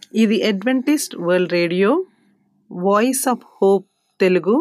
ఇది Adventist World Radio Voice of Hope Telugu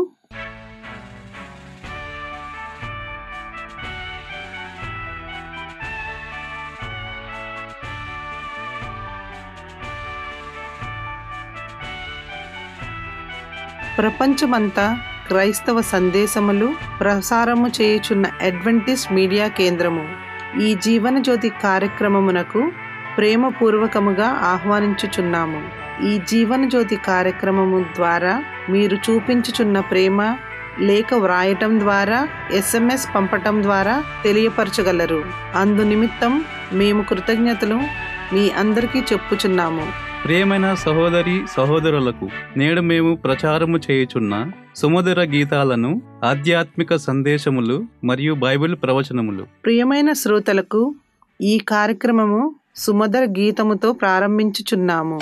ప్రపంచమంతా క్రైస్తవ సందేశములు ప్రసారము చేయుచున్న అడ్వెంటిస్ట్ మీడియా కేంద్రము ఈ జీవన జ్యోతి కార్యక్రమమునకు ప్రేమపూర్వకముగా ఆహ్వానించుచున్నాము ఈ జీవన జ్యోతి కార్యక్రమము ద్వారా మీరు చూపించుచున్న ప్రేమ లేఖ వ్రాయటం ద్వారా ఎస్ఎంఎస్ పంపటం ద్వారా తెలియపరచగలరు అందు నిమిత్తం మేము కృతజ్ఞతలు మీ అందరికీ చెప్పుచున్నాము ప్రియమైన సహోదరి సహోదరులకు నేడు మేము ప్రచారము చేయుచున్న సుమధుర గీతాలను ఆధ్యాత్మిక సందేశములు మరియు బైబిల్ ప్రవచనములు ప్రియమైన శ్రోతలకు ఈ కార్యక్రమము సుమధుర గీతముతో ప్రారంభించుచున్నాము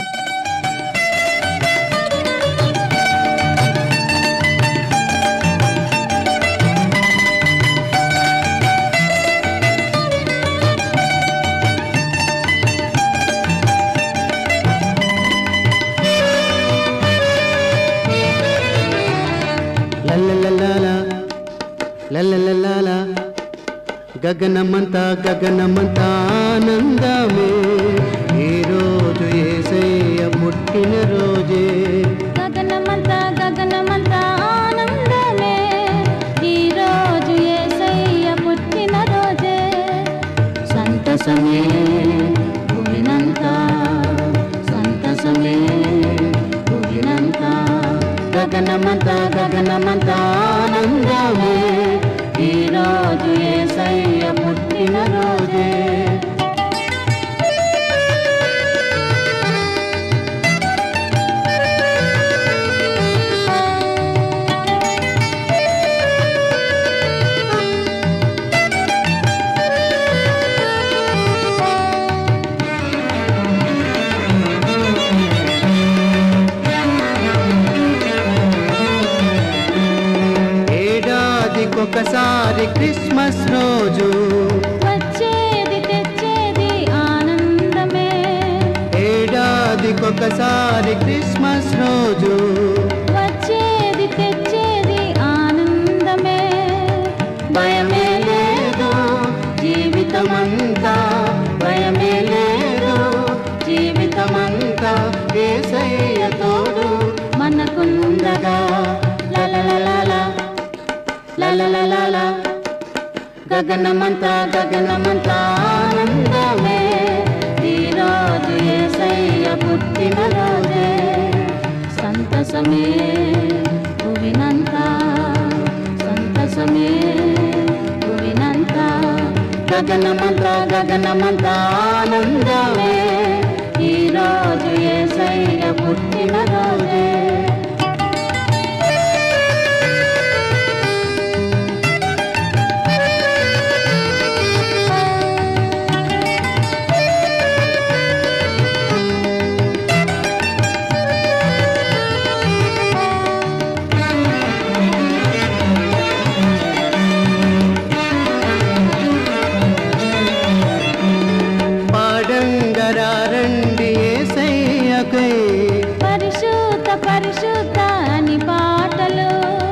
లల్లలలాల, లల్లలలాల, గగనమంతా గగనమంతా ఆనందమే ఈ రోజు ఏసయ్య పుట్టిన రోజే గగనమంతా గగనమంతా ఆనందమే ఈ రోజు యేసయ్య పుట్టిన రోజే సంతసమే భూమినంతా సంతసమే భూమినంతా గగనమంతా గగనమంతా ఆనందమే ఈ రోజు ఏసయ్య పుట్టిన రోజే ఏడాదికొకసారి క్రిస్మస్ రోజు వచ్చేది తెచ్చేది ఆనందమే ఏడాదికొకసారి క్రిస్మస్ రోజు వచ్చేది తెచ్చేది ఆనందమే భయమే లేదు జీవితమంతా భయమే లేదు జీవితమంతా ఏసయ్య తోడు మనకుండగా లలలలల, లలలలల, గగనమంతా గగనమంతా ఆనందమే ఈరోజు ఏసయ్య పుట్టిన రోజే సంతసమే భువినంతా సంతసమే భువినంతా గగనమంతా గగనమంతా ఆనందమే ఈరోజు ఏసయ్య పుట్టిన రోజే పాడంగరారండి ఏసయ్యకై పరిశుద్ధ పరిశుద్ధ అని పాటలు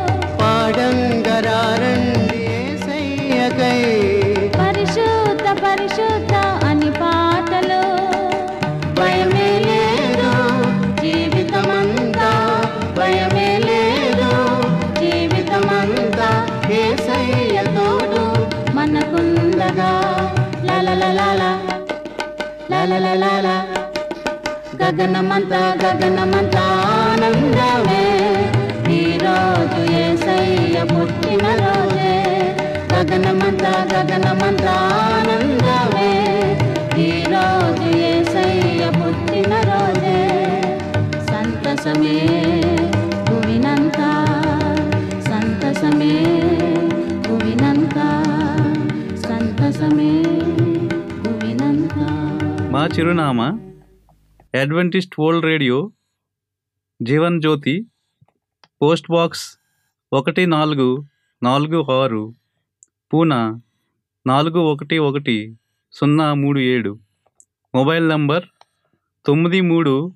పాడంగరారండి ఏసయ్యకై పరిశుద్ధ పరిశుద్ధ అని పాటలు భయమే లేదు జీవితమంతా భయమే లేదు జీవితమంతా ఏసయ్య తోడు మనకుండగా లలలలాల లలలలాల గగనమంతా గగనమంతా ఆనందమే ఈరోజు ఏసయ్య పుట్టిన రోజే గగనమంతా గగనమంతా ఆనందమే ఈరోజు ఏసయ్య పుట్టిన రోజే సంతసమే భువినంతా సంతసమే భువినంతా సంతసమే భువినంతా మా చిరునామా Adventist World Radio Jeevan Jyothi post box ఒకటి నాలుగు నాలుగు ఆరు పూనా నాలుగు ఒకటి ఒకటి సున్నా మూడు ఏడు మొబైల్ నంబర్ తొమ్మిది మూడు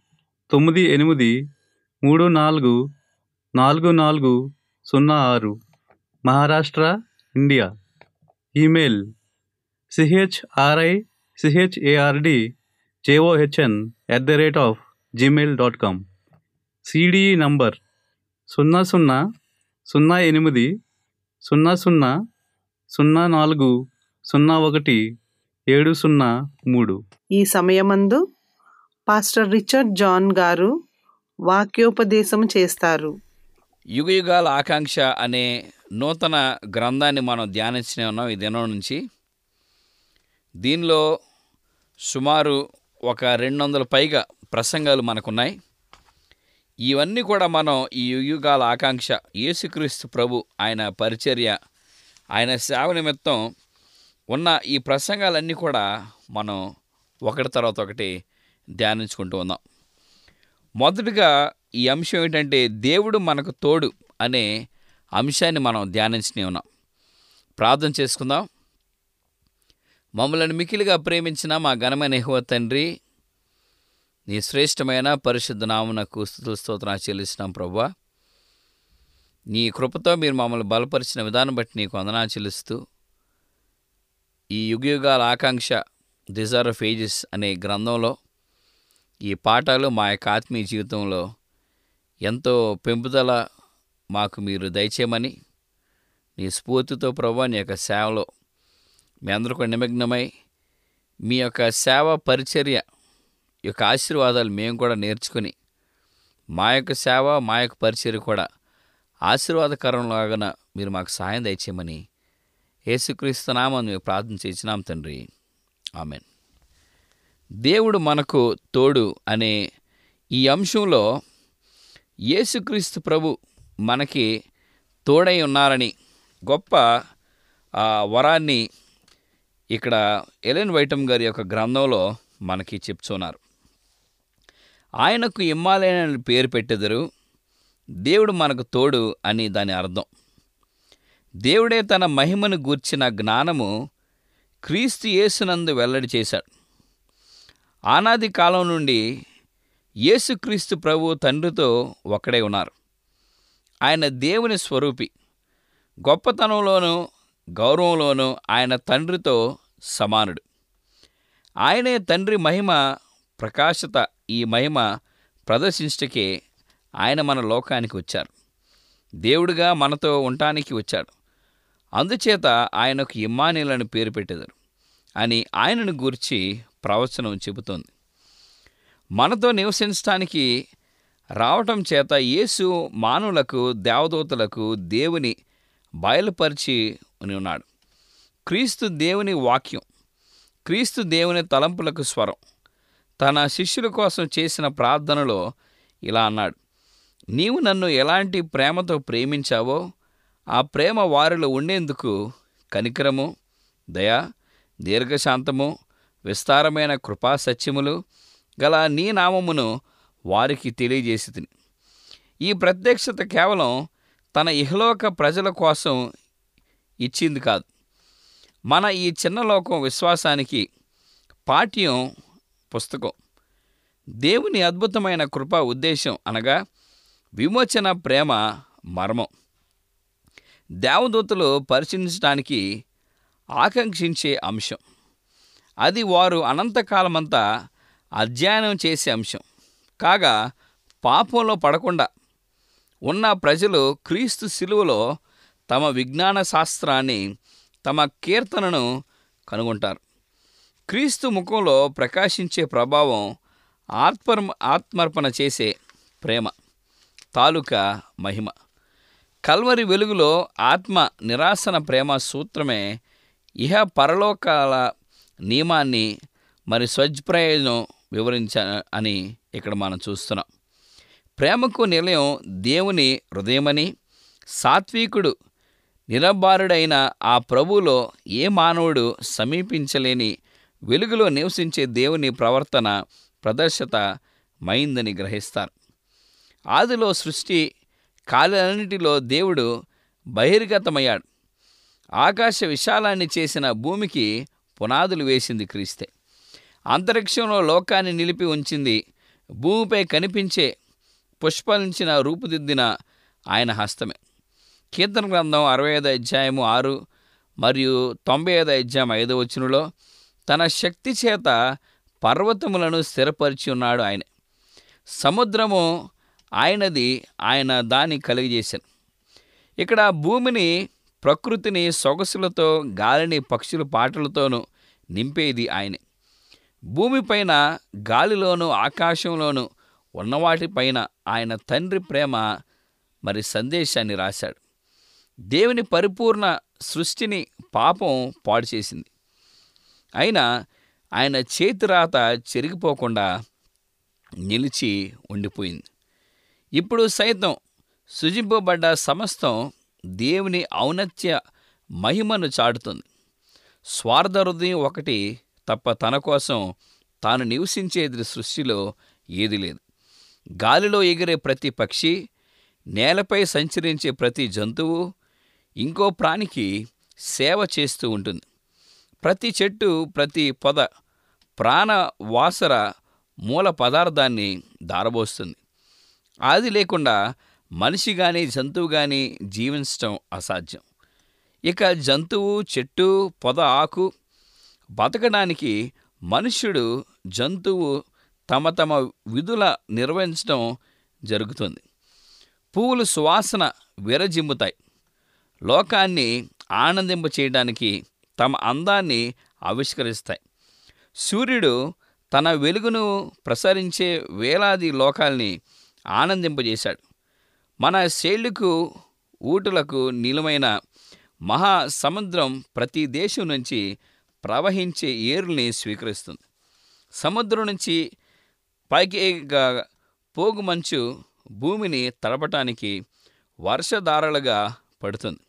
తొమ్మిది ఎనిమిది మూడు నాలుగు నాలుగు నాలుగు సున్నా ఆరు Maharashtra India email C H R I C H A R D J O H N at the rate of Gmail dot com C D E number సున్నా సున్నా సున్నా ఎనిమిది సున్నా సున్నా సున్నా నాలుగు సున్నా ఒకటి ఏడు సున్నా మూడు ఈ సమయమందు పాస్టర్ రిచర్డ్ జాన్ గారు వాక్యోపదేశం చేస్తారు యుగయుగాల ఆకాంక్ష అనే నూతన గ్రంథాన్ని మనం ధ్యానించనే ఉన్నాం ఈ దినం నుంచి దీనిలో సుమారు ఒక రెండు వందల పైగా ప్రసంగాలు మనకున్నాయి ఇవన్నీ కూడా మనం ఈ యుగాల ఆకాంక్ష యేసుక్రీస్తు ప్రభు ఆయన పరిచర్య ఆయన సేవ నిమిత్తం ఉన్న ఈ ప్రసంగాలన్నీ కూడా మనం ఒకటి తర్వాత ఒకటి ధ్యానించుకుంటూ ఉన్నాం మొదటగా ఈ అంశం ఏంటంటే దేవుడు మనకు తోడు అనే అంశాన్ని మనం ధ్యానించనే ఉన్నాం ప్రార్థన చేసుకుందాం మమ్మల్ని మికిలిగా ప్రేమించిన మా ఘనమైన యెహోవ తండ్రి నీ శ్రేష్టమైన పరిశుద్ధ నామునకు స్తుతుల స్తోత్రాలు చెల్లిస్తున్నాం ప్రభా నీ కృపతో మీరు మమ్మల్ని బలపరిచిన విధానం బట్టి నీకు వందనాలు చెల్లిస్తూ ఈ యుగయుగాల ఆకాంక్ష డిజైర్ ఆఫ్ ఏజెస్ అనే గ్రంథంలో ఈ పాఠాలు మా యొక్క ఆత్మీయ జీవితంలో ఎంతో పెంపుదల మాకు మీరు దయచేయమని నీ స్ఫూర్తితో ప్రభా నీ యొక్క సేవలో మీ అందరూ కూడా నిమగ్నమై మీ యొక్క సేవ పరిచర్య యొక్క ఆశీర్వాదాలు మేము కూడా నేర్చుకుని మా యొక్క సేవ మా యొక్క పరిచర్య కూడా ఆశీర్వాదకరంలాగా మీరు మాకు సహాయం దయచేయమని యేసుక్రీస్తు నామని మేము ప్రార్థన చేసినాం తండ్రి ఆమెన్ దేవుడు మనకు తోడు అనే ఈ అంశంలో యేసుక్రీస్తు ప్రభు మనకి తోడై ఉన్నారని గొప్ప ఆ, వరాన్ని ఇక్కడ ఎలెన్ వైటమ్ గారి యొక్క గ్రంథంలో మనకి చెప్తున్నారు ఆయనకు ఇమ్మాలైన పేరు పెట్టెదరు దేవుడు మనకు తోడు అని దాని అర్థం దేవుడే తన మహిమను గూర్చిన జ్ఞానము క్రీస్తు యేసునందు వెల్లడి చేశాడు ఆనాది కాలం నుండి యేసుక్రీస్తు ప్రభు తండ్రితో ఒకడే ఉన్నారు ఆయన దేవుని స్వరూపి గొప్పతనంలోనూ గౌరవంలోనూ ఆయన తండ్రితో సమానుడు ఆయనే తండ్రి మహిమ ప్రకాశత ఈ మహిమ ప్రదర్శించటకే ఆయన మన లోకానికి వచ్చారు దేవుడిగా మనతో ఉండటానికి వచ్చాడు అందుచేత ఆయనకు ఇమ్మానీలను పేరు పెట్టెదరు అని ఆయనను గూర్చి ప్రవచనం చెబుతోంది మనతో నివసించడానికి రావటం చేత యేసు మానవులకు దేవదూతలకు దేవుని బయలుపరిచి అని ఉన్నాడు క్రీస్తు దేవుని వాక్యం క్రీస్తు దేవుని తలంపులకు స్వరం తన శిష్యుల కోసం చేసిన ప్రార్థనలో ఇలా అన్నాడు నీవు నన్ను ఎలాంటి ప్రేమతో ప్రేమించావో ఆ ప్రేమ వారిలో ఉండేందుకు కనికరము దయ దీర్ఘశాంతము విస్తారమైన కృపా సత్యములు గల నీ నామమును వారికి తెలియజేసి తిని ఈ ప్రత్యక్షత కేవలం తన ఇహలోక ప్రజల కోసం ఇచ్చింది కాదు మన ఈ చిన్న లోకం విశ్వాసానికి పాఠ్యం పుస్తకం దేవుని అద్భుతమైన కృప ఉద్దేశం అనగా విమోచన ప్రేమ మర్మం దేవదూతలు పరిశీలించడానికి ఆకాంక్షించే అంశం అది వారు అనంతకాలమంతా అధ్యయనం చేసే అంశం కాగా పాపంలో పడకుండా ఉన్న ప్రజలు క్రీస్తు శిలువలో తమ విజ్ఞాన శాస్త్రాన్ని తమ కీర్తనను కనుగొంటారు క్రీస్తు ముఖంలో ప్రకాశించే ప్రభావం ఆత్మర్ ఆత్మర్పణ చేసే ప్రేమ తాలూకా మహిమ కల్వరి వెలుగులో ఆత్మ నిరాసన ప్రేమ సూత్రమే ఇహ పరలోకాల నియమాన్ని మరి స్వజ్ప్రయోజనం వివరించ అని ఇక్కడ మనం చూస్తున్నాం ప్రేమకు నిలయం దేవుని హృదయమని సాత్వికుడు నిరబారుడైన ఆ ప్రభువులో ఏ మానవుడు సమీపించలేని వెలుగులో నివసించే దేవుని ప్రవర్తన ప్రదర్శత మైందని గ్రహిస్తారు ఆదిలో సృష్టి కాలన్నిటిలో దేవుడు బహిర్గతమయ్యాడు ఆకాశ విశాలాన్ని చేసిన భూమికి పునాదులు వేసింది క్రీస్తే అంతరిక్షంలో లోకాన్ని నిలిపి ఉంచింది భూమిపై కనిపించే పుష్పలించిన రూపుదిద్దిన ఆయన హస్తమే కీర్తన గ్రంథం అరవై ఐదు అధ్యాయము ఆరు మరియు తొంభై ఐదు అధ్యాయం ఐదు వచనంలో తన శక్తి చేత పర్వతములను స్థిరపరిచి ఉన్నాడు ఆయన సముద్రము ఆయనది ఆయన దాన్ని కలిగజేశాను ఇక్కడ భూమిని ప్రకృతిని సొగసులతో గాలిని పక్షుల పాటలతోనూ నింపేది ఆయనే భూమిపైన గాలిలోను ఆకాశంలోను ఉన్నవాటిపైన ఆయన తండ్రి ప్రేమ మరి సందేశాన్ని రాశాడు దేవుని పరిపూర్ణ సృష్టిని పాపం పాడు చేసింది అయినా ఆయన చేతిరాత చెరిగిపోకుండా నిలిచి ఉండిపోయింది ఇప్పుడు సైతం సృజింపబడ్డ సమస్తం దేవుని ఔన్నత్య మహిమను చాటుతుంది స్వార్థ హృదయం ఒకటి తప్ప తన కోసం తాను నివసించేది సృష్టిలో ఏది లేదు గాలిలో ఎగిరే ప్రతి పక్షి నేలపై సంచరించే ప్రతి జంతువు ఇంకో ప్రాణికి సేవ చేస్తూ ఉంటుంది ప్రతి చెట్టు ప్రతి పొద ప్రాణ వాసర మూల పదార్థాన్ని దారబోస్తుంది ఆది లేకుండా మనిషి కానీ జంతువు కానీ జీవించటం అసాధ్యం ఇక జంతువు చెట్టు పొద ఆకు బతకడానికి మనుష్యుడు జంతువు తమ తమ విధుల నిర్వహించడం జరుగుతుంది పువ్వులు సువాసన విరజిమ్ముతాయి లోకాన్ని ఆనందింప చేయడానికి తమ అందాన్ని ఆవిష్కరిస్తాయి సూర్యుడు తన వెలుగును ప్రసరించే వేలాది లోకాల్ని ఆనందింపజేశాడు మన శైలుకు ఊటులకు నిలువైన మహా సముద్రం ప్రతి దేశం నుంచి ప్రవహించే ఏరుల్ని స్వీకరిస్తుంది సముద్రం నుంచి పైకి గా- పోగు మంచు భూమిని తడపటానికి వర్షధారలుగా పడుతుంది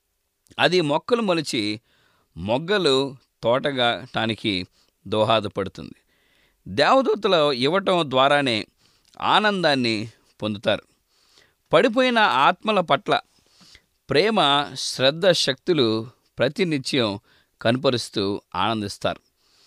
అది మొక్కలు మొలిచి మొగ్గలు తోటగాటానికి దోహదపడుతుంది దేవదూతలు ఇవ్వటం ద్వారానే ఆనందాన్ని పొందుతారు పడిపోయిన ఆత్మల పట్ల ప్రేమ శ్రద్ధ శక్తులు ప్రతినిత్యం కనుపరుస్తూ ఆనందిస్తారు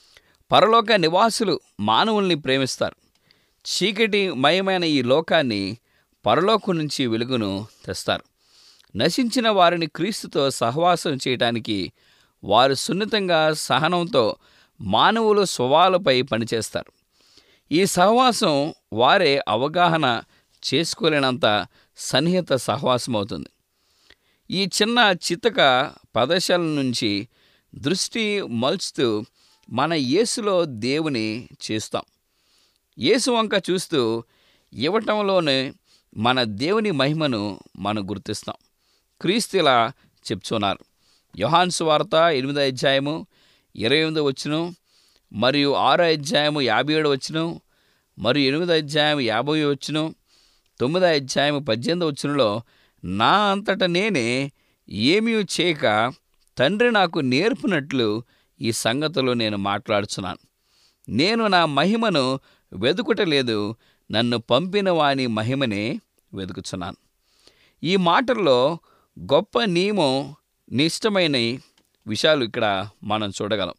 పరలోక నివాసులు మానవుల్ని ప్రేమిస్తారు చీకటి మయమైన ఈ లోకాన్ని పరలోకం నుంచి వెలుగును తెస్తారు నశించిన వారిని క్రీస్తుతో సహవాసం చేయటానికి వారు సున్నితంగా సహనంతో మానవులు స్వభావాలపై పనిచేస్తారు ఈ సహవాసం వారే అవగాహన చేసుకోలేనంత సన్నిహిత సహవాసం అవుతుంది ఈ చిన్న చితక పదశాల నుంచి దృష్టి మలుచుతూ మన యేసులో దేవుని చేస్తాం యేసు వంక చూస్తూ ఇవ్వటంలోనే మన దేవుని మహిమను మనం గుర్తిస్తాం క్రీస్తు ఇలా చెప్తున్నారు యోహాన్ సువార్త ఎనిమిదో అధ్యాయము ఇరవై ఎనిమిదో వచ్చును మరియు ఆరో అధ్యాయము యాభై ఏడు వచ్చును మరియు ఎనిమిదో అధ్యాయం యాభై వచ్చును తొమ్మిదో అధ్యాయం పద్దెనిమిదో వచ్చునులో నా అంతట నేనే ఏమీ చేయక తండ్రి నాకు నేర్పినట్లు ఈ సంగతులు నేను మాట్లాడుచున్నాను నేను నా మహిమను వెదుకుటలేదు నన్ను పంపిన వాని మహిమనే వెతుకుచున్నాను ఈ మాటల్లో గొప్ప నియమం నిష్టమైన విషయాలు ఇక్కడ మనం చూడగలం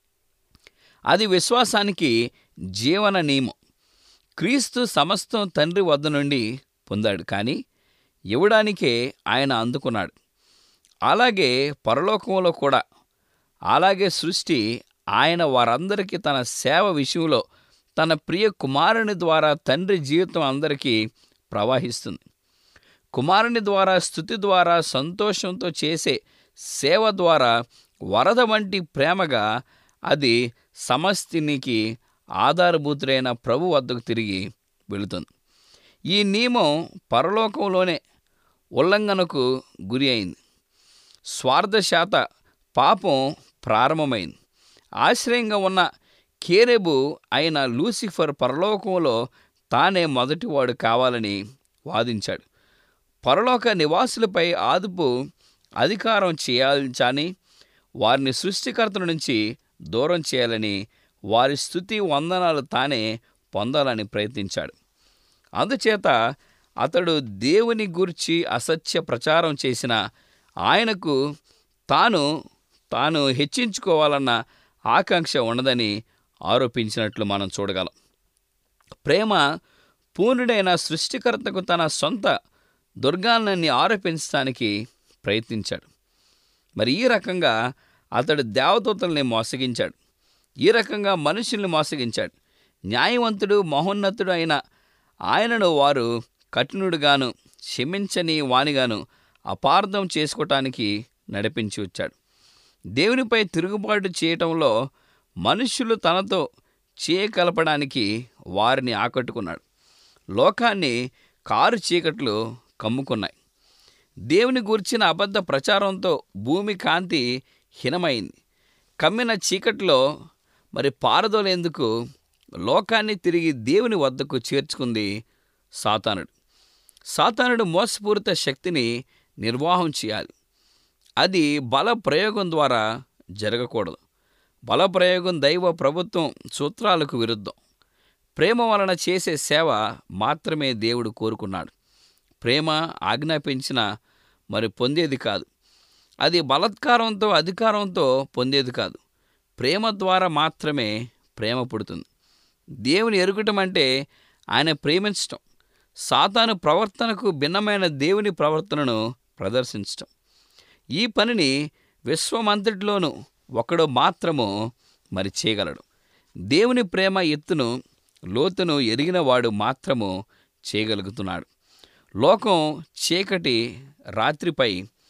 అది విశ్వాసానికి జీవన నియమం క్రీస్తు సమస్తం తండ్రి వద్ద నుండి పొందాడు కానీ ఇవ్వడానికే ఆయన అందుకున్నాడు అలాగే పరలోకంలో కూడా అలాగే సృష్టి ఆయన వారందరికీ తన సేవ విషయంలో తన ప్రియ కుమారుని ద్వారా తండ్రి జీవితం అందరికీ ప్రవహిస్తుంది కుమారుని ద్వారా స్థుతి ద్వారా సంతోషంతో చేసే సేవ ద్వారా వరద వంటి ప్రేమగా అది సమస్తినికి ఆధారభూతుడైన ప్రభు వద్దకు తిరిగి వెళుతుంది ఈ నియమం పరలోకంలోనే ఉల్లంఘనకు గురి అయింది స్వార్థశాత పాపం ప్రారంభమైంది ఆశ్రయంగా ఉన్న కేరెబు అయిన లూసిఫర్ పరలోకంలో తానే మొదటివాడు కావాలని వాదించాడు పరలోక నివాసులపై ఆదుపు అధికారం చేయాలని వారిని సృష్టికర్తల నుంచి దూరం చేయాలని వారి స్థుతి వందనాలు తానే పొందాలని ప్రయత్నించాడు అందుచేత అతడు దేవుని గూర్చి అసత్య ప్రచారం చేసిన ఆయనకు తాను తాను హెచ్చించుకోవాలన్న ఆకాంక్ష ఉన్నదని ఆరోపించినట్లు మనం చూడగలం ప్రేమ పూర్ణుడైన సృష్టికర్తకు తన సొంత దుర్గాలన్నీ ఆరోపించడానికి ప్రయత్నించాడు మరి ఈ రకంగా అతడు దేవదూతల్ని మోసగించాడు ఈ రకంగా మనుషుల్ని మోసగించాడు న్యాయవంతుడు మహోన్నతుడు అయిన ఆయనను వారు కఠినుడుగాను క్షమించని వానిగాను అపార్థం చేసుకోవటానికి నడిపించి వచ్చాడు దేవునిపై తిరుగుబాటు చేయటంలో మనుషులు తనతో చేయకలపడానికి వారిని ఆకట్టుకున్నాడు లోకాన్ని కారు చీకట్లు కమ్ముకున్నాయి దేవుని గూర్చిన అబద్ధ ప్రచారంతో భూమి కాంతి హీనమైంది కమ్మిన చీకట్లో మరి పారదోలేందుకు లోకాన్ని తిరిగి దేవుని వద్దకు చేర్చుకుంది సాతానుడు సాతానుడు మోసపూరిత శక్తిని నిర్వాహం చేయాలి అది బల ప్రయోగం ద్వారా జరగకూడదు బల ప్రయోగం దైవ ప్రభుత్వం సూత్రాలకు విరుద్ధం ప్రేమ వలన చేసే సేవ మాత్రమే దేవుడు కోరుకున్నాడు ప్రేమ ఆజ్ఞాపించిన మరి పొందేది కాదు అది బలత్కారంతో అధికారంతో పొందేది కాదు ప్రేమ ద్వారా మాత్రమే ప్రేమ పుడుతుంది దేవుని ఎరుగటం అంటే ఆయన ప్రేమించటం సాతాను ప్రవర్తనకు భిన్నమైన దేవుని ప్రవర్తనను ప్రదర్శించటం ఈ పనిని విశ్వమంతటిలోనూ ఒకడు మాత్రము మరి చేయగలడు దేవుని ప్రేమ ఎత్తును లోతును ఎరిగినవాడు మాత్రము చేయగలుగుతున్నాడు లోకం చీకటి రాత్రిపై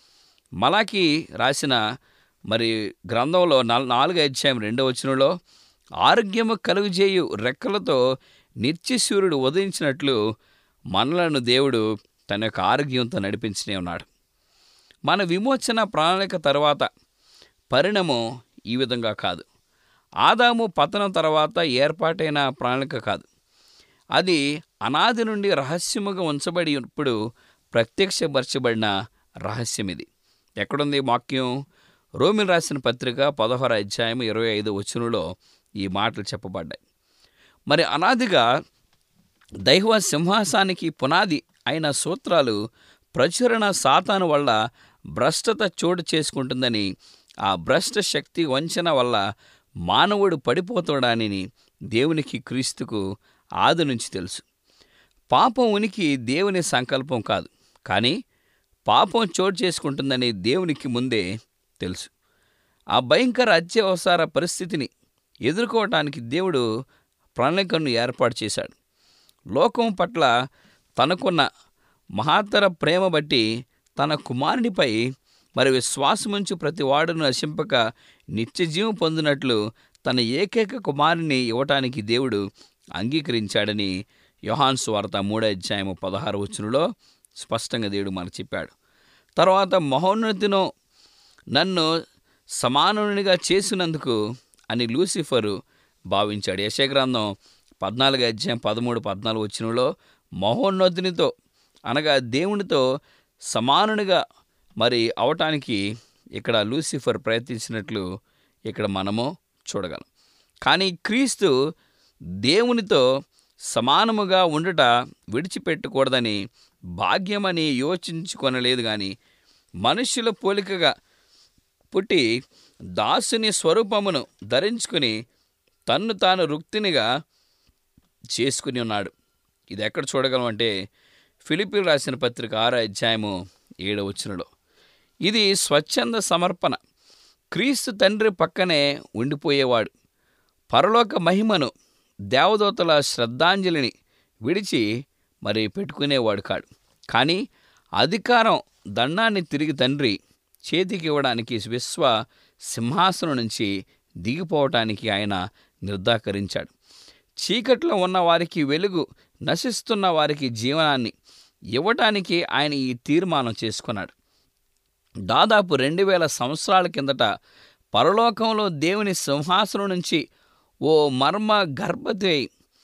మలాకి రాసిన మరి గ్రంథంలో నల్ నాలుగు అధ్యాయం రెండవ వచనంలో ఆరోగ్యము కలుగుజేయు రెక్కలతో నిత్యసూర్యుడు ఉదయించినట్లు మనలను దేవుడు తన యొక్క ఆరోగ్యంతో నడిపించనే ఉన్నాడు మన విమోచన ప్రణాళిక తర్వాత పరిణామం ఈ విధంగా కాదు ఆదాము పతనం తర్వాత ఏర్పాటైన ప్రణాళిక కాదు అది అనాది నుండి రహస్యముగా ఉంచబడి ఇప్పుడు ప్రత్యక్షపరచబడిన రహస్యం ఇది ఎక్కడుంది వాక్యం రోమిల్ రాసిన పత్రిక పదహారు అధ్యాయం ఇరవై ఐదు వచనంలో ఈ మాటలు చెప్పబడ్డాయి మరి అనాదిగా దైవ సింహాసానికి పునాది అయిన సూత్రాలు ప్రచురణ సాతాను వల్ల భ్రష్టత చోటు చేసుకుంటుందని ఆ భ్రష్ట శక్తి వంచన వల్ల మానవుడు పడిపోతాడని దేవునికి క్రీస్తుకు ఆది నుంచి తెలుసు పాపం ఉనికి దేవుని సంకల్పం కాదు కానీ పాపం చోటు చేసుకుంటుందని దేవునికి ముందే తెలుసు ఆ భయంకర అత్యవసర పరిస్థితిని ఎదుర్కోవటానికి దేవుడు ప్రణాళికను ఏర్పాటు చేశాడు లోకం పట్ల తనకున్న మహాతర ప్రేమ బట్టి తన కుమారునిపై మరి విశ్వాసముంచు ప్రతి వాడును నశింపక నిత్యజీవం పొందినట్లు తన ఏకైక కుమారుని ఇవ్వటానికి దేవుడు అంగీకరించాడని యోహాన్ స్వార్త మూడో అధ్యాయము పదహారు వచనంలో స్పష్టంగా దేవుడు మనకు చెప్పాడు తర్వాత మహోన్నతిను నన్ను సమానునిగా చేసినందుకు అని లూసిఫరు భావించాడు యశగ్రంథం పద్నాలుగు అధ్యాయం పదమూడు పద్నాలుగు వచ్చినలో మహోన్నతునితో అనగా దేవునితో సమానునిగా మరి అవటానికి ఇక్కడ లూసిఫర్ ప్రయత్నించినట్లు ఇక్కడ మనము చూడగలం కానీ క్రీస్తు దేవునితో సమానముగా ఉండుట విడిచిపెట్టకూడదని భాగ్యమని యోచించుకొనలేదు కానీ మనుష్యుల పోలికగా పుట్టి దాసుని స్వరూపమును ధరించుకుని తన్ను తాను రుక్తినిగా చేసుకుని ఉన్నాడు ఇది ఎక్కడ చూడగలం అంటే ఫిలిపిల్ రాసిన పత్రిక ఆరో అధ్యాయము ఏడవ వచనంలో ఇది స్వచ్ఛంద సమర్పణ క్రీస్తు తండ్రి పక్కనే ఉండిపోయేవాడు పరలోక మహిమను దేవదూతల శ్రద్ధాంజలిని విడిచి మరి పెట్టుకునేవాడు కాడు కానీ అధికారం దండాన్ని తిరిగి తండ్రి చేతికి ఇవ్వడానికి విశ్వ సింహాసనం నుంచి దిగిపోవటానికి ఆయన నిర్ధాకరించాడు చీకట్లో ఉన్న వారికి వెలుగు నశిస్తున్న వారికి జీవనాన్ని ఇవ్వటానికి ఆయన ఈ తీర్మానం చేసుకున్నాడు దాదాపు రెండు వేల సంవత్సరాల కిందట పరలోకంలో దేవుని సింహాసనం నుంచి ఓ మర్మ గర్భతే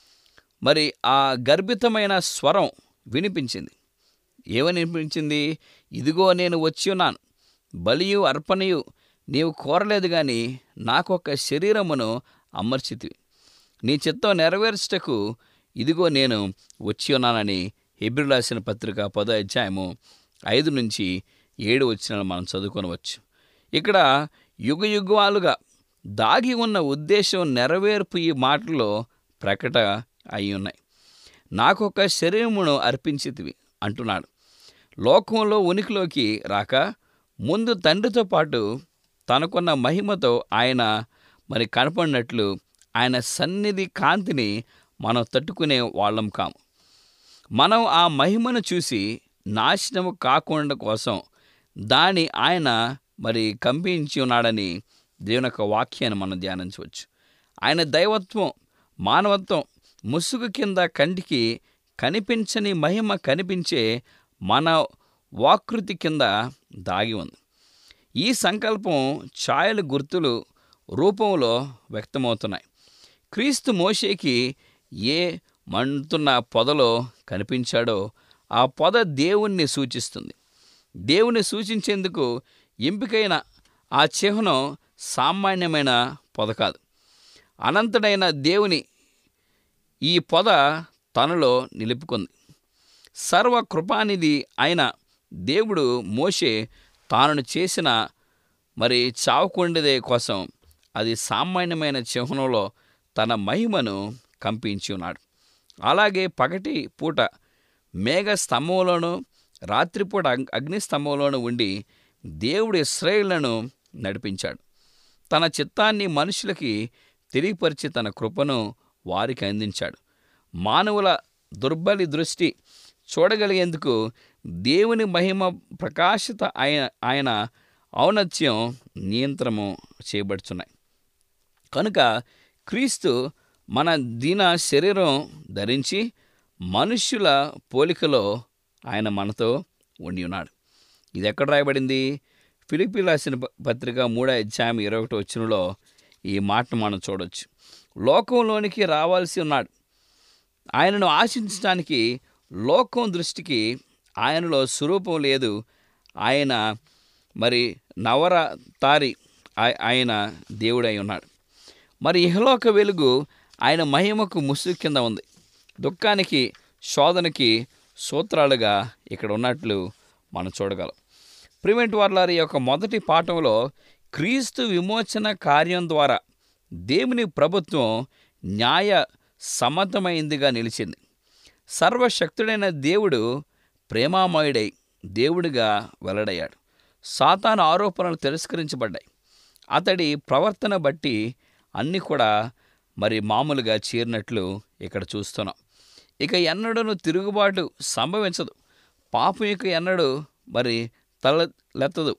మరి ఆ గర్భితమైన స్వరం వినిపించింది ఏమని వినిపించింది ఇదిగో నేను వచ్చి ఉన్నాను బలియు అర్పణయు నీవు కోరలేదు గాని నాకొక శరీరమును అమర్చితివి నీ చిత్తం నెరవేర్చుటకు ఇదిగో నేను వచ్చి ఉన్నానని హెబ్రిల్ రాసిన పత్రిక పదో అధ్యాయము ఐదు నుంచి ఏడు వచ్చిన మనం చదువుకొనవచ్చు ఇక్కడ యుగ యుగాలుగా దాగి ఉన్న ఉద్దేశం నెరవేర్పు ఈ మాటలో ప్రకట అయి ఉన్నాయి నాకొక శరీరమును అర్పించితివి అంటున్నాడు లోకంలో ఉనికిలోకి రాక ముందు తండ్రితో పాటు తనకున్న మహిమతో ఆయన మరి కనపడినట్లు ఆయన సన్నిధి కాంతిని మనం తట్టుకునే వాళ్ళం కాము మనం ఆ మహిమను చూసి నాశనము కాకుండా కోసం దాని ఆయన మరి కంపించి ఉన్నాడని దేవుని యొక్క వాక్యాన్ని మనం ధ్యానించవచ్చు ఆయన దైవత్వం మానవత్వం ముసుగు కింద కంటికి కనిపించని మహిమ కనిపించే మన వాకృతి కింద దాగి ఉంది ఈ సంకల్పం ఛాయలు గుర్తులు రూపంలో వ్యక్తమవుతున్నాయి క్రీస్తు మోషేకి ఏ మండుతున్న పొదలో కనిపించాడో ఆ పొద దేవుణ్ణి సూచిస్తుంది దేవుని సూచించేందుకు ఎంపికైన ఆ చిహ్నం సామాన్యమైన పొద కాదు అనంతుడైన దేవుని ఈ పొద తనలో నిలుపుకుంది సర్వ కృపానిధి అయిన దేవుడు మోషే తాను చేసిన మరి చావుకుండేదే కోసం అది సామాన్యమైన చిహ్నంలో తన మహిమను కంపించి ఉన్నాడు అలాగే పగటి పూట మేఘ స్తంభంలోనూ రాత్రిపూట అగ్- అగ్ని స్తంభంలోనూ ఉండి దేవుడు ఇస్రాయేళ్లను నడిపించాడు తన చిత్తాన్ని మనుషులకి తెలియపరిచి తన కృపను వారికి అందించాడు మానవుల దుర్బలి దృష్టి చూడగలిగేందుకు దేవుని మహిమ ప్రకాశిత ఆయన ఆయన ఔన్నత్యం నియంత్రము చేయబడుచున్నాయి కనుక క్రీస్తు మన దీన శరీరం ధరించి మనుష్యుల పోలికలో ఆయన మనతో ఉండి ఉన్నాడు ఇది ఎక్కడ రాయబడింది ఫిలిపి రాసిన ప- పత్రిక మూడో అధ్యాయం ఇరవై ఒకటి వచ్చినలో ఈ మాటను మనం చూడొచ్చు లోకంలోనికి రావాల్సి ఉన్నాడు ఆయనను ఆశించడానికి లోకం దృష్టికి ఆయనలో స్వరూపం లేదు ఆయన మరి నవర తారి ఆయ- ఆయన దేవుడై ఉన్నాడు మరి ఇహలోక వెలుగు ఆయన మహిమకు ముసుగు కింద ఉంది దుఃఖానికి శోధనకి సూత్రాలుగా ఇక్కడ ఉన్నట్లు మనం చూడగలం ప్రివెంట్ వార్లారి యొక్క మొదటి పాఠంలో క్రీస్తు విమోచన కార్యం ద్వారా దేవుని ప్రభుత్వం న్యాయ సమ్మతమైందిగా నిలిచింది సర్వశక్తుడైన దేవుడు ప్రేమామయుడై దేవుడిగా వెల్లడయ్యాడు సాతాను ఆరోపణలు తిరస్కరించబడ్డాయి అతడి ప్రవర్తన బట్టి అన్నీ కూడా మరి మామూలుగా చేరినట్లు ఇక్కడ చూస్తున్నాం ఇక ఎన్నడూను తిరుగుబాటు సంభవించదు పాపం ఇక ఎన్నడూ మరి తలెత్తదు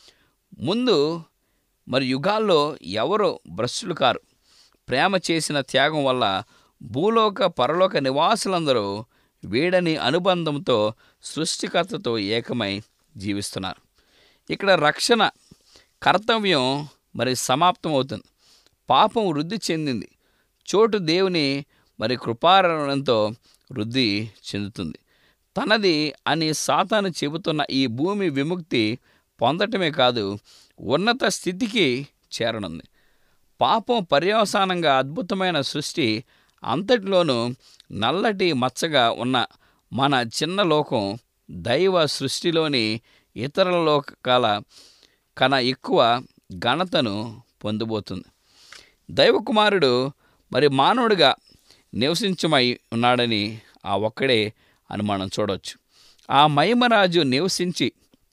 ముందు మరి యుగాల్లో ఎవరో భ్రష్టులు కారు ప్రేమ చేసిన త్యాగం వల్ల భూలోక పరలోక నివాసులందరూ వీడని అనుబంధంతో సృష్టికర్తతో ఏకమై జీవిస్తున్నారు ఇక్కడ రక్షణ కర్తవ్యం మరి సమాప్తం అవుతుంది పాపం వృద్ధి చెందింది చోటు దేవుని మరి కృపారణంతో వృద్ధి చెందుతుంది తనది అని సాతాను చెబుతున్న ఈ భూమి విముక్తి పొందటమే కాదు ఉన్నత స్థితికి చేరనుంది పాపం పర్యవసానంగా అద్భుతమైన సృష్టి అంతటిలోనూ నల్లటి మచ్చగా ఉన్న మన చిన్న లోకం దైవ సృష్టిలోని ఇతర లోకాల కన్నా ఎక్కువ ఘనతను పొందబోతుంది దైవకుమారుడు మరి మానవుడిగా నివసించమై ఉన్నాడని ఆ ఒక్కడే అని మనం చూడవచ్చు ఆ మహిమరాజు నివసించి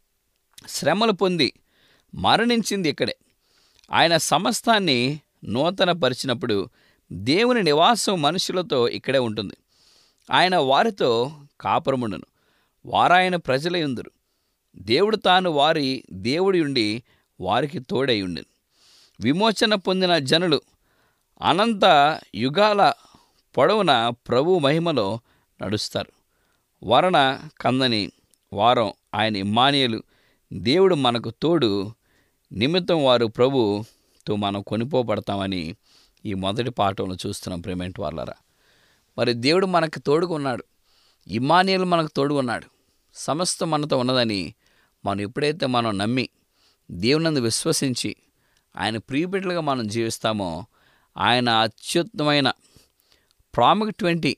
శ్రమలు పొంది మరణించింది ఇక్కడే ఆయన సమస్తాన్ని నూతన పరిచినప్పుడు దేవుని నివాసం మనుషులతో ఇక్కడే ఉంటుంది ఆయన వారితో కాపురముండును వారాయన ప్రజలై ఉందురు దేవుడు తాను వారి దేవుడి ఉండి వారికి తోడై ఉండును విమోచన పొందిన జనులు అనంత యుగాల పొడవున ప్రభు మహిమలో నడుస్తారు వరణ కందని వారం ఆయన ఇమ్మానియలు దేవుడు మనకు తోడు నిమిత్తం వారు ప్రభుతో మనం కొనిపోబడతామని ఈ మొదటి పాఠంలో చూస్తున్నాం ప్రేమెంట్ వాళ్ళరా మరి దేవుడు మనకు తోడుగా ఉన్నాడు ఇమ్మానియలు మనకు తోడుగా ఉన్నాడు సమస్త మనతో ఉన్నదని మనం ఎప్పుడైతే మనం నమ్మి దేవునందు విశ్వసించి ఆయన ప్రియబిడ్డలుగా మనం జీవిస్తామో ఆయన అత్యుత్తమైన ప్రాముఖ్యటువంటి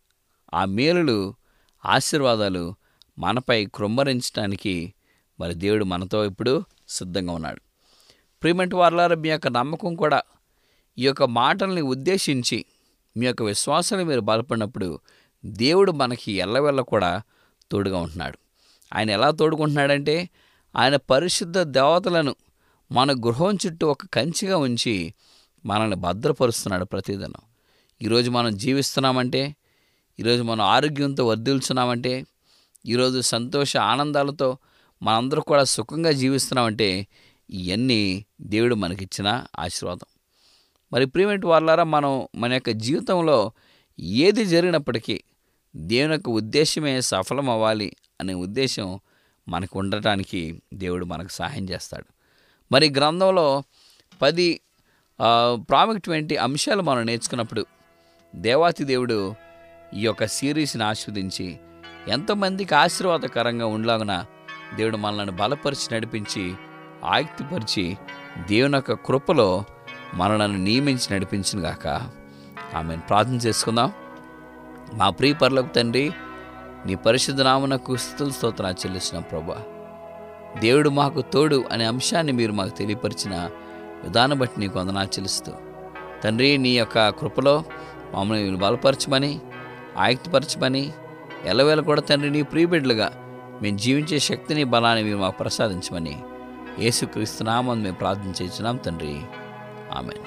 ఆ మేలులు ఆశీర్వాదాలు మనపై కృమ్మరించడానికి మరి దేవుడు మనతో ఇప్పుడు సిద్ధంగా ఉన్నాడు ప్రియమంటి వారలారా మీ యొక్క నమ్మకం కూడా ఈ యొక్క మాటల్ని ఉద్దేశించి మీ యొక్క విశ్వాసాన్ని మీరు బలపడినప్పుడు దేవుడు మనకి ఎల్లవెల్ల కూడా తోడుగా ఉంటున్నాడు ఆయన ఎలా తోడుకుంటున్నాడంటే ఆయన పరిశుద్ధ దేవతలను మన గృహం చుట్టూ ఒక కంచిగా ఉంచి మనల్ని భద్రపరుస్తున్నాడు ప్రతిదినం ఈరోజు మనం జీవిస్తున్నామంటే ఈరోజు మనం ఆరోగ్యంతో వర్ధిల్చున్నామంటే ఈరోజు సంతోష ఆనందాలతో మనందరూ కూడా సుఖంగా జీవిస్తున్నామంటే ఇవన్నీ దేవుడు మనకిచ్చిన ఆశీర్వాదం మరి ప్రియమైన వాళ్ళారా మనం మన యొక్క జీవితంలో ఏది జరిగినప్పటికీ దేవుని యొక్క ఉద్దేశమే సఫలం అవ్వాలి అనే ఉద్దేశం మనకు ఉండటానికి దేవుడు మనకు సహాయం చేస్తాడు మరి ఈ గ్రంథంలో పది ఆ, ప్రాముఖ్యమైన అంశాలు మనం నేర్చుకున్నప్పుడు దేవాతి దేవుడు ఈ యొక్క సిరీస్ని ఆస్వాదించి ఎంతోమందికి ఆశీర్వాదకరంగా ఉండలాగున దేవుడు మనల్ని బలపరిచి నడిపించి ఆయుక్తిపరిచి దేవుని యొక్క కృపలో మనలను నియమించి నడిపించిన గాక ఆమెను ప్రార్థన చేసుకుందాం మా ప్రియ పరలోక తండ్రి నీ పరిశుద్ధ నామనకు స్థుతుల స్తోత్రాలు చెల్లిసిన ప్రభా దేవుడు మాకు తోడు అనే అంశాన్ని మీరు మాకు తెలియపరిచిన విధానం బట్టి నీకు వందనాలు చెల్లిస్తూ తండ్రి నీ యొక్క కృపలో మమ్మల్ని మీరు బలపరచమని ఆయుక్తపరచమని ఎల్లవేళ కూడా తండ్రి నీ ప్రియబిడ్డలుగా మేము జీవించే శక్తిని బలాన్ని మీరు మాకు ప్రసాదించమని యేసుక్రీస్తు నామం మేము ప్రార్థించున్నాం తండ్రి ఆమెన్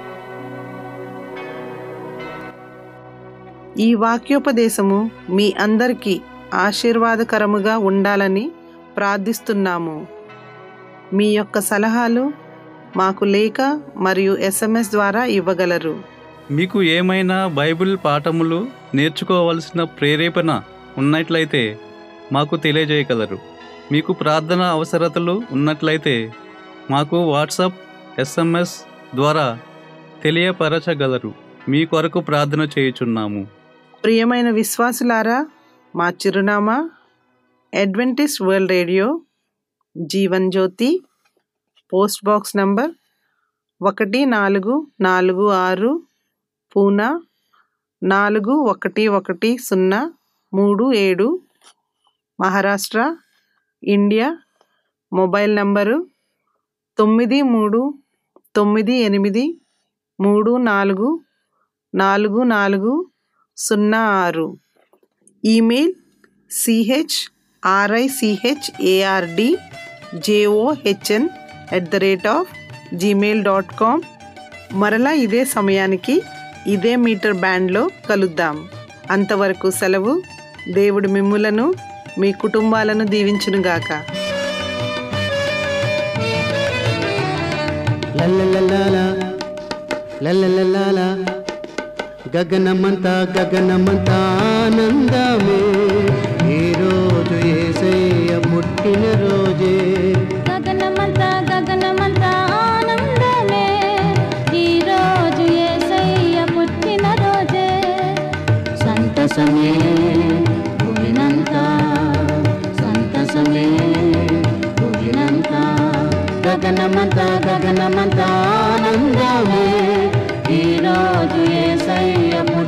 ఈ వాక్యోపదేశము మీ అందరికీ ఆశీర్వాదకరముగా ఉండాలని ప్రార్థిస్తున్నాము మీ యొక్క సలహాలు మాకు లేఖ మరియు ఎస్ఎంఎస్ ద్వారా ఇవ్వగలరు మీకు ఏమైనా బైబిల్ పాఠములు నేర్చుకోవలసిన ప్రేరేపణ ఉన్నట్లయితే మాకు తెలియజేయగలరు మీకు ప్రార్థన అవసరతలు ఉన్నట్లయితే మాకు వాట్సాప్ ఎస్ఎంఎస్ ద్వారా తెలియపరచగలరు మీ కొరకు ప్రార్థన చేయుచున్నాము ప్రియమైన విశ్వాసులారా మా చిరునామా Adventist World Radio Jeevan Jyothi post box number ఒకటి నాలుగు నాలుగు ఆరు పూనా నాలుగు ఒకటి ఒకటి సున్నా మూడు ఏడు మహారాష్ట్ర ఇండియా మొబైల్ నంబరు తొమ్మిది మూడు తొమ్మిది ఎనిమిది మూడు నాలుగు నాలుగు నాలుగు సున్నా ఆరు email C H R I C H A R D J O H N at the rate of Gmail dot com మరలా ఇదే సమయానికి ఇదే మీటర్ బ్యాండ్లో కలుద్దాం అంతవరకు సెలవు దేవుడు మిమ్ములను మీ కుటుంబాలను దీవించునుగాక లల్లలలాల లల్లలలాల గగనమంతా గగనమంతా ఆనందమే ఈ రోజు ఏసయ్య పుట్టిన రోజే గగనమంతా గగనమంతా ఆనందమే ఈరోజు యేసయ్య పుట్టిన రోజే సంతసమే భూమినంతా సంతసమే భూమినంతా గగనమంతా గగనమంతా ఆనందమే ఈరోజు యేసయ్య